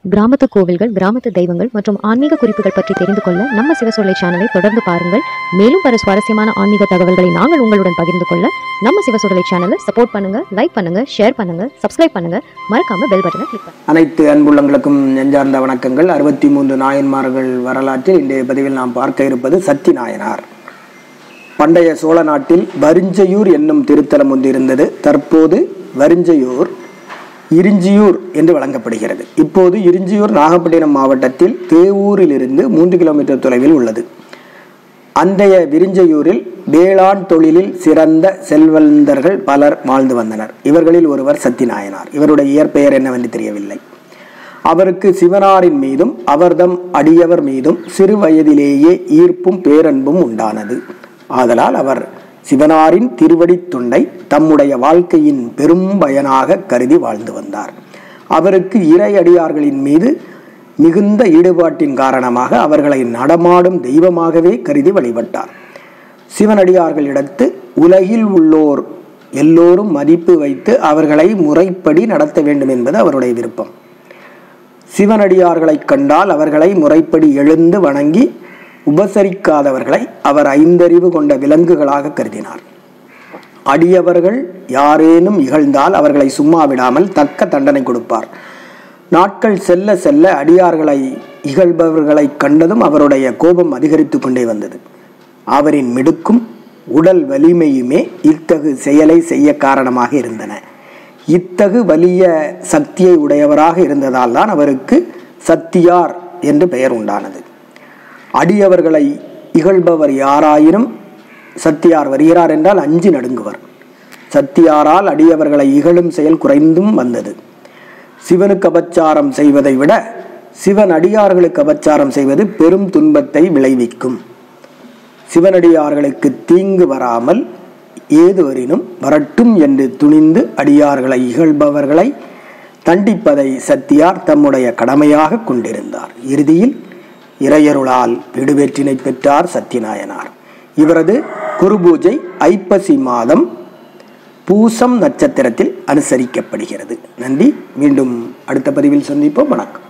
கிராமத்து கோவில்கள் கிராமத்து தெய்வங்கள் மற்றும் ஆன்மீக குறிப்புகள் பற்றி தெரிந்து கொள்ள நம்ம சிவசொல்லை சேனலை தொடர்ந்து பாருங்கள் மேலும் பல சுவாரஸ்யமான ஆன்மீக தகவல்களை நாங்கள் உங்களுடன் பகிர்ந்து கொள்ள நம்ம சிவசொல்லை சேனலை சப்போர்ட் பண்ணுங்க லைக் பண்ணுங்க ஷேர் பண்ணுங்க சப்ஸ்கிரைப் பண்ணுங்க மறக்காம பெல் பட்டனை கிளிக் பண்ணுங்க அனைத்து அன்புள்ளங்களுக்கும் நெஞ்சார்ந்த வணக்கங்கள் அறுபத்தி மூன்று நாயன்மார்கள் வரலாற்றில் இன்றைய பதிவில் நாம் பார்க்க இருப்பது சத்தி நாயனார் பண்டைய சோழ நாட்டில் வரிஞ்சையூர் என்னும் திருத்தலம் ஒன்று இருந்தது தற்போது வரிஞ்சையூர் இரிஞ்சியூர் என்று வழங்கப்படுகிறது இப்போது இரிஞ்சியூர் நாகப்பட்டினம் மாவட்டத்தில் தேவூரிலிருந்து மூன்று கிலோமீட்டர் தொலைவில் உள்ளது அந்தைய விரிஞ்சையூரில் வேளாண் தொழிலில் சிறந்த செல்வந்தர்கள் பலர் வாழ்ந்து வந்தனர் இவர்களில் ஒருவர் சத்திநாயனார் இவருடைய இயற்பெயர் என்னவென்று தெரியவில்லை அவருக்கு சிவனாரின் மீதும் அவர்தம் அடியவர் மீதும் சிறு வயதிலேயே ஈர்ப்பும் பேரன்பும் உண்டானது ஆதலால் அவர் சிவனாரின் திருவடித் தொண்டை தம்முடைய வாழ்க்கையின் பெரும் பயனாக கருதி வாழ்ந்து வந்தார் அவருக்கு இறையடியார்களின் மீது மிகுந்த ஈடுபாட்டின் காரணமாக அவர்களை நடமாடும் தெய்வமாகவே கருதி வழிபட்டார் சிவனடியார்களிடத்து உலகில் உள்ளோர் எல்லோரும் மதிப்பு வைத்து அவர்களை முறைப்படி நடத்த வேண்டும் என்பது அவருடைய விருப்பம் சிவனடியார்களைக் கண்டால் அவர்களை முறைப்படி எழுந்து வணங்கி உபசரிக்காதவர்களை அவர் ஐந்தறிவு கொண்ட விலங்குகளாக கருதினார் அடியவர்கள் யாரேனும் இகழ்ந்தால் அவர்களை சும்மா விடாமல் தக்க தண்டனை கொடுப்பார் நாட்கள் செல்ல செல்ல அடியார்களை இகழ்பவர்களை கண்டதும் அவருடைய கோபம் அதிகரித்து கொண்டே வந்தது அவரின் மிடுக்கும் உடல் வலிமையுமே இத்தகு செயலை செய்ய காரணமாக இருந்தன இத்தகு வலிய சக்தியை உடையவராக இருந்ததால் தான் அவருக்கு சத்தியார் என்று பெயர் உண்டானது அடியவர்களை இகழ்பவர் யாராயினும் சத்தியார் வருகிறார் என்றால் அஞ்சு நடுங்குவர் சத்தியாரால் அடியவர்களை இகழும் செயல் குறைந்தும் வந்தது சிவனுக்கு அபச்சாரம் செய்வதை விட சிவன் அடியார்களுக்கு அபச்சாரம் செய்வது பெரும் துன்பத்தை விளைவிக்கும் சிவனடியார்களுக்கு தீங்கு வராமல் ஏதுவரினும் வரட்டும் என்று துணிந்து அடியார்களை இகழ்பவர்களை தண்டிப்பதை சத்தியார் தம்முடைய கடமையாக கொண்டிருந்தார் இறுதியில் இறையருளால் விடுவேற்றினை பெற்றார் சத்தியநாயனார் இவரது குருபூஜை ஐப்பசி மாதம் பூசம் நட்சத்திரத்தில் அனுசரிக்கப்படுகிறது நன்றி மீண்டும் அடுத்த பதிவில் சந்திப்போம் வணக்கம்